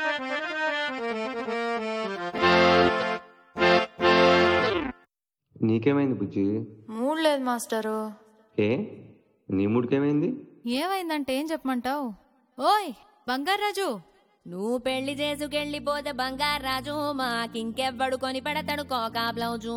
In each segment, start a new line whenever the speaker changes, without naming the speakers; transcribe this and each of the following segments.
నీకేమైంది బుజ్జి
మూడ్ లేదు మాస్టరు
ఏ నీ మూడికేమైంది
ఏమైందంటే ఏం చెప్పమంటావు ఓయ్ బంగారాజు
నువ్వు పెళ్లి చేసుకెళ్ళిపోతే బంగారాజు మాకింకెవ్వడు కొని పెడతాడు కోకా బ్లౌజు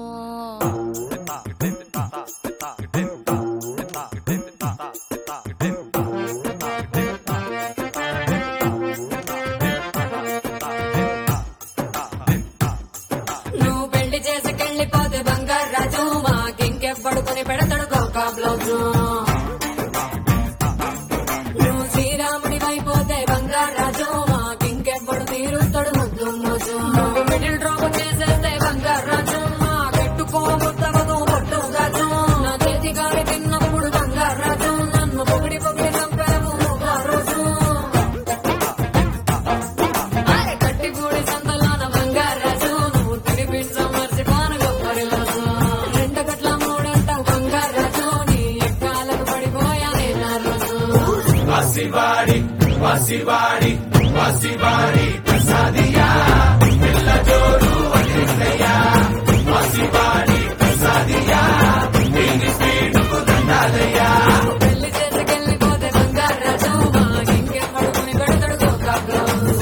నువ్వు పెళ్లి చేసుకెళ్ళిపోతే బంగారాజు మాకింకెవ్వడు కొని పెడతాడు కోకా బ్లౌజు నువ్వు శ్రీరాముడి అయిపోతే బంగారాజు మాకింకెవ్వడు తీరుస్తాడు ముద్దు మోజు నువ్వు మిడిల్ డ్రాప్ చేసేస్తే బంగారాజు మాకెట్టుకోబుద్దవదు పట్టు గాజు నా చేతి గాలి తిన్నప్పుడు బంగారాజు నన్ను పొగిడి పొగిడి చంపావు రోజు అరే కట్టి పూడి సంతలోన బంగారాజు నువ్వు తిరిపించం మర్చిపోను గొప్పరి రోజు రెండు గట్ల మూడంట బంగారాజు నీ ఎక్కాలకు పడిపోయా నేను ఆ రోజు పెళ్లి చేసుకెళ్ళిపోతే బంగారాజు మాకింకెవ్వడు కొని పెడతాడు కోకా బ్లౌజ్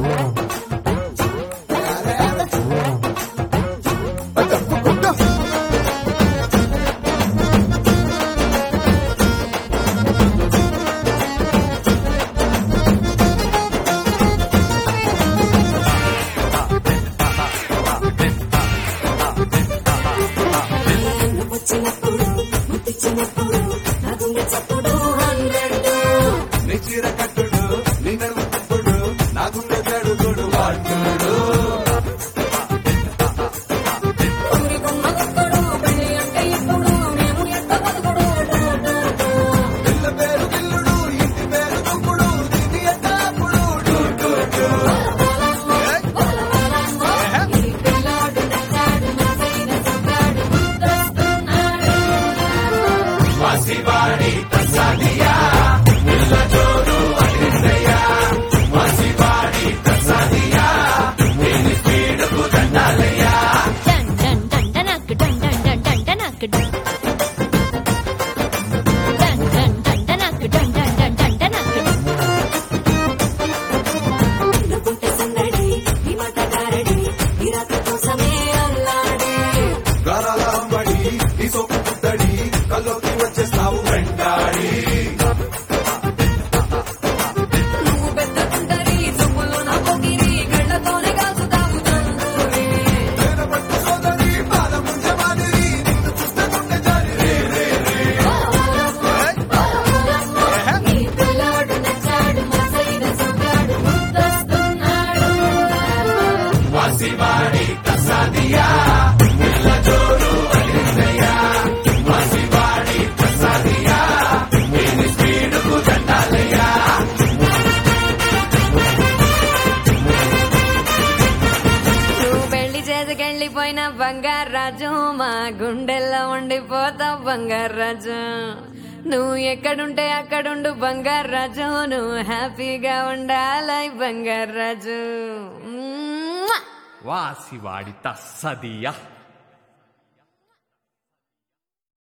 వచ్చినప్పుడు ముట్టించినప్పుడు నా గుండె చప్పుడు హండ్రెడ్
నీ చీర కట్టుడు నీ నడుము తిప్పుడు నా గుండె జడుగుడు వాడుతుడు
ఊరి కొమ్మ ఒక్కడు పెళ్లి అంటే ఇప్పుడు మేము ఎంత బతుకుడు
పిల్ల పేరు గిల్లుడు ఇంటి పేరు దుక్కుడు దీని ఎక్కప్పుడు
ఈ పిల్లాడు నచ్చాడు నా సైన చెప్పాడు ముద్దొస్తున్నాడు
డన్ డన్ డన్ డనక్ డన్ డన్ డన్ డన్ డనక్ డన్ డన్ డన్ డన్ డనక్ డన్ డన్ డన్ డన్ డనక్
నవ్వుంటే సందడి ఈ మాట గారడి ఈ రాత కోసమే అల్లాడి
గారాల అంబడి నీ సోపు పుత్తడి కల్లోకి వచ్చేస్తావు వెంటాడి
నువ్వు పెద్ద తుంటరి చూపులు నా పొగిరి గళ్ళతోనే కాల్చుతావు తందూరి
పట్టు సోదరి పాద ముంచె మాదిరి నిన్ను చూస్తే గుండె జారి రే రే
ఈ పిల్లాడు నచ్చాడు మా సైన చెప్పాడు ముద్దొస్తున్నాడు నువ్వు పెళ్లి చేసుకెళ్ళిపోయిన బంగారాజు మా గుండెల్లో ఉండిపోతావు బంగారాజు నువ్వు ఎక్కడుంటే అక్కడుండు బంగారాజు నువ్వు హ్యాపీగా ఉండాలి బంగారాజు మ్మ్.
వాసివాడి తస్సదియా